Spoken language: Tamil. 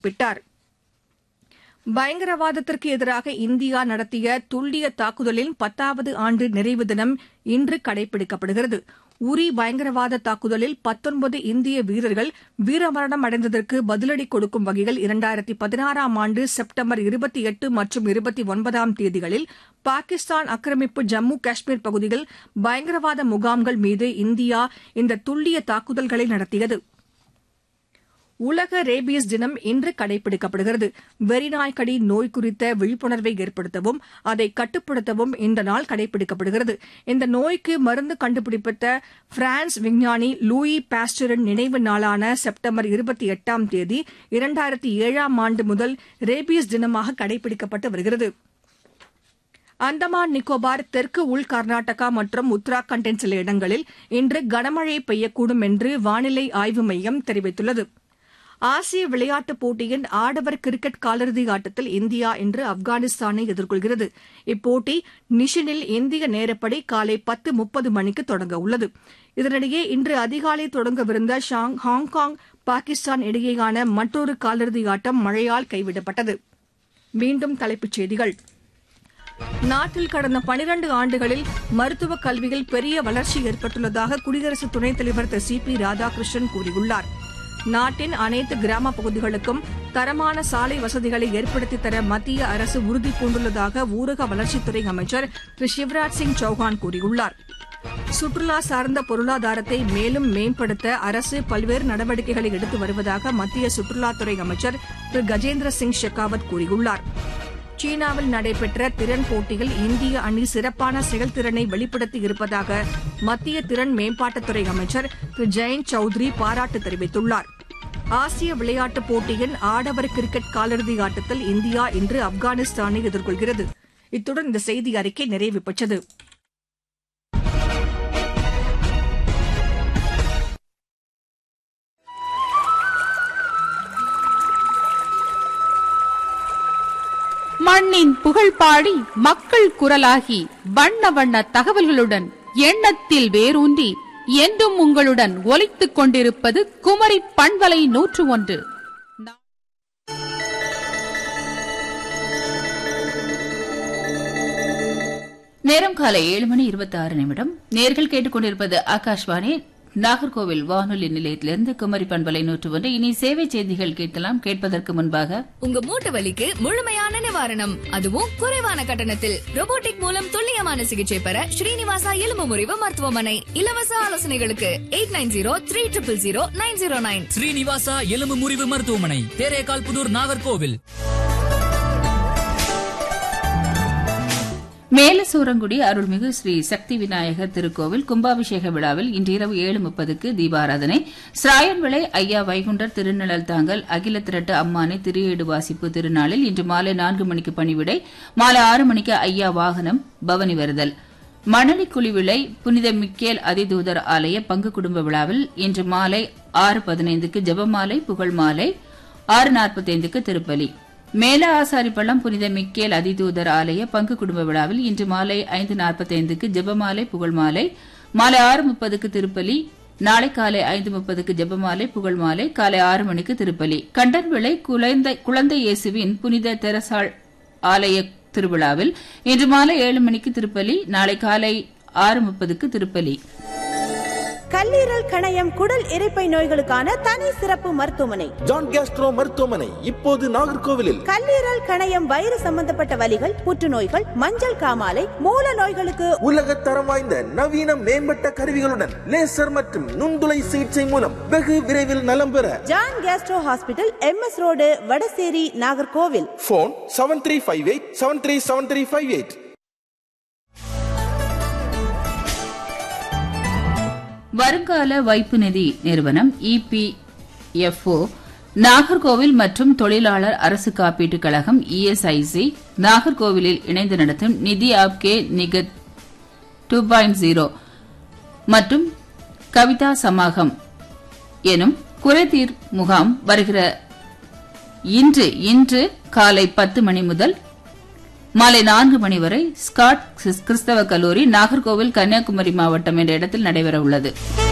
குறிப்பிட்டார் பயங்கரவாதத்திற்கு எதிராக இந்தியா நடத்திய துல்லிய தாக்குதலின் பத்தாவது ஆண்டு நிறைவு தினம் இன்று கடைபிடிக்கப்படுகிறது உரி பயங்கரவாத தாக்குதலில் பத்தொன்பது இந்திய வீரர்கள் வீரமரணம் அடைந்ததற்கு பதிலடி கொடுக்கும் வகையில் இரண்டாயிரத்தி பதினாறாம் ஆண்டு செப்டம்பர் இருபத்தி எட்டு மற்றும் இருபத்தி ஒன்பதாம் தேதிகளில் பாகிஸ்தான் ஆக்கிரமிப்பு ஜம்மு காஷ்மீர் பகுதியில் பயங்கரவாத முகாம்கள் மீது இந்தியா இந்த துல்லிய தாக்குதல்களை நடத்தியது உலக ரேபீஸ் தினம் இன்று கடைபிடிக்கப்படுகிறது வெறிநாய்க்கடி நோய் குறித்த விழிப்புணர்வை ஏற்படுத்தவும் அதை கட்டுப்படுத்தவும் இந்த நாள் கடைபிடிக்கப்படுகிறது இந்த நோய்க்கு மருந்து கண்டுபிடித்த பிரான்ஸ் விஞ்ஞானி லூயி பாஸ்டரின் நினைவு நாளான செப்டம்பர் இருபத்தி எட்டாம் தேதி இரண்டாயிரத்தி ஏழாம் ஆண்டு முதல் ரேபீஸ் தினமாக கடைபிடிக்கப்பட்டு வருகிறது அந்தமான் நிக்கோபார் தெற்கு உள் கர்நாடகா மற்றும் உத்தராகண்டின் சில இடங்களில் இன்று கனமழை பெய்யக்கூடும் என்று வானிலை ஆய்வு மையம் தெரிவித்துள்ளது ஆசிய விளையாட்டுப் போட்டியின் ஆடவர் கிரிக்கெட் காலிறுதி ஆட்டத்தில் இந்தியா இன்று ஆப்கானிஸ்தானை எதிர்கொள்கிறது இப்போட்டி நிஷினில் இந்திய நேரப்படி காலை பத்து முப்பது மணிக்கு தொடங்க உள்ளது இதனிடையே இன்று அதிகாலை தொடங்கவிருந்த ஹாங்காங் பாகிஸ்தான் இடையேயான மற்றொரு காலிறுதி ஆட்டம் மழையால் கைவிடப்பட்டது மீண்டும் தலைப்புச் செய்திகள் நாட்டில் கடந்த பனிரண்டு ஆண்டுகளில் மருத்துவக் கல்வியில் பெரிய வளர்ச்சி ஏற்பட்டுள்ளதாக குடியரசு துணைத் தலைவர் திரு சி பி ராதாகிருஷ்ணன் கூறியுள்ளார் நாட்டின் அனைத்து கிராம பகுதிகளுக்கும் தரமான சாலை வசதிகளை ஏற்படுத்தித் தர மத்திய அரசு உறுதி பூண்டுள்ளதாக ஊரக வளர்ச்சித்துறை அமைச்சர் திரு சிவராஜ் சிங் சௌஹான் கூறியுள்ளார் சுற்றுலா சார்ந்த பொருளாதாரத்தை மேலும் மேம்படுத்த அரசு பல்வேறு நடவடிக்கைகளை எடுத்து வருவதாக மத்திய சுற்றுலாத்துறை அமைச்சர் திரு கஜேந்திர சிங் ஷெகாவத் கூறியுள்ளார் சீனாவில் நடைபெற்ற திறன் போட்டியில் இந்திய அணி சிறப்பான செயல்திறனை வெளிப்படுத்தி இருப்பதாக மத்திய திறன் மேம்பாட்டுத்துறை அமைச்சர் திரு ஜெயந்த் சௌத்ரி பாராட்டு தெரிவித்துள்ளார் ஆசிய விளையாட்டுப் போட்டியின் ஆடவர் கிரிக்கெட் காலிறுதி ஆட்டத்தில் இந்தியா இன்று ஆப்கானிஸ்தானை எதிர்கொள்கிறது இத்துடன் இந்த செய்தி அறிக்கை நிறைவு பெற்றது மண்ணின் புகழ் பாடி மக்கள் குரலாகி வண்ண வண்ண தகவல்களுடன் எண்ணத்தில் வேரூன்றி என்றும் உங்களுடன் ஒலித்துக் கொண்டிருப்பது குமரி பண்பலை நூற்று ஒன்று நேரம் காலை ஏழு மணி இருபத்தி ஆறு நிமிடம் நேர்கள் கேட்டுக்கொண்டிருப்பது ஆகாஷ்வாணி நாகர்கோவில் வானொலி நிலையத்திலிருந்து குமரி பண்பலை நூற்று ஒன்று இனி சேவை செய்திகள் கேட்கலாம் கேட்பதற்கு முன்பாக உங்க மூட்டு வலிக்கு முழுமையான நிவாரணம் அதுவும் குறைவான கட்டணத்தில் robotic மூலம் துல்லியமான சிகிச்சை பெற ஸ்ரீனிவாசா எலும்பு முறிவு மருத்துவமனை இலவச ஆலோசனைகளுக்கு eight nine zero three triple zero nine zero nine Srinivasa எலும்பு முறிவு மருத்துவமனை தேரேகால் புதூர் நாகர்கோவில் மேலசூரங்குடி அருள்மிகு ஸ்ரீ சக்தி விநாயகர் திருக்கோவில் கும்பாபிஷேக விழாவில் இன்று இரவு ஏழு முப்பதுக்கு தீபாராதனை சிராயன்விளை ஐயா வைகுண்டர் திருநிழல் தாங்கல் அகில திரட்டு அம்மானை திரியேடு வாசிப்பு திருநாளில் இன்று மாலை நான்கு மணிக்கு பணிவிடை மாலை ஆறு மணிக்கு ஐயா வாகனம் பவனி வருதல் மணலி குழிவிளை புனித மிக்கேல் அதிதூதர் ஆலய பங்கு குடும்ப விழாவில் இன்று மாலை ஆறு பதினைந்துக்கு ஜெபமாலை புகழ் மாலை ஆறு நாற்பத்தைந்துக்கு திருப்பலி மேல ஆசாரிப்பள்ளம் புனித மிக்கேல் அதிதூதர் ஆலய பங்கு குடும்ப விழாவில் இன்று மாலை ஐந்து நாற்பத்தைந்துக்கு ஜெபமாலை புகழ் மாலை மாலை ஆறு முப்பதுக்கு திருப்பலி நாளை காலை ஐந்து முப்பதுக்கு ஜெபமாலை புகழ் மாலை காலை ஆறு மணிக்கு திருப்பலி கண்டன்விளை குழந்தை குழந்தை இயேசுவின் புனித தெரசாள் ஆலய திருவிழாவில் இன்று மாலை ஏழு மணிக்கு திருப்பலி நாளை காலை ஆறு முப்பதுக்கு திருப்பலி கல்லீரல் கணையம் குடல் இரைப்பை நோய்களுக்கான தனி சிறப்பு மருத்துவமனை ஜான் கேஸ்ட்ரோ மருத்துவமனை இப்போது நாகர்கோவிலில் கல்லீரல் கணையம் வயிறு சம்பந்தப்பட்ட வலிகள் புற்றுநோய்கள் மஞ்சள் காமாலை மூல நோய்களுக்கு உலக தரம் வாய்ந்த நவீன மேம்பட்ட கருவிகளுடன் லேசர் மற்றும் நுண்துளை சிகிச்சை மூலம் வெகு விரைவில் நலம் பெற John gastro hospital M S road Vadasery Nagercoil phone seven three five eight seven three seven three five eight வருங்கால வைப்பு நிதி நிறுவனம் இபிஎஃப்ஓ நாகர்கோவில் மற்றும் தொழிலாளர் அரசு காப்பீட்டுக் கழகம் இஎஸ்ஐசி நாகர்கோவிலில் இணைந்து நடத்தும் Nidhi Aapke Nikat two point zero மற்றும் கவிதா சமாகம் எனும் குறைதீர் முகாம் வருகிற இன்று இன்று காலை பத்து மணி முதல் மாலை நான்கு மணி வரை ஸ்காட் கிறிஸ்தவ கல்லூரி நாகர்கோவில் கன்னியாகுமரி மாவட்டம் என்ற இடத்தில் நடைபெற உள்ளது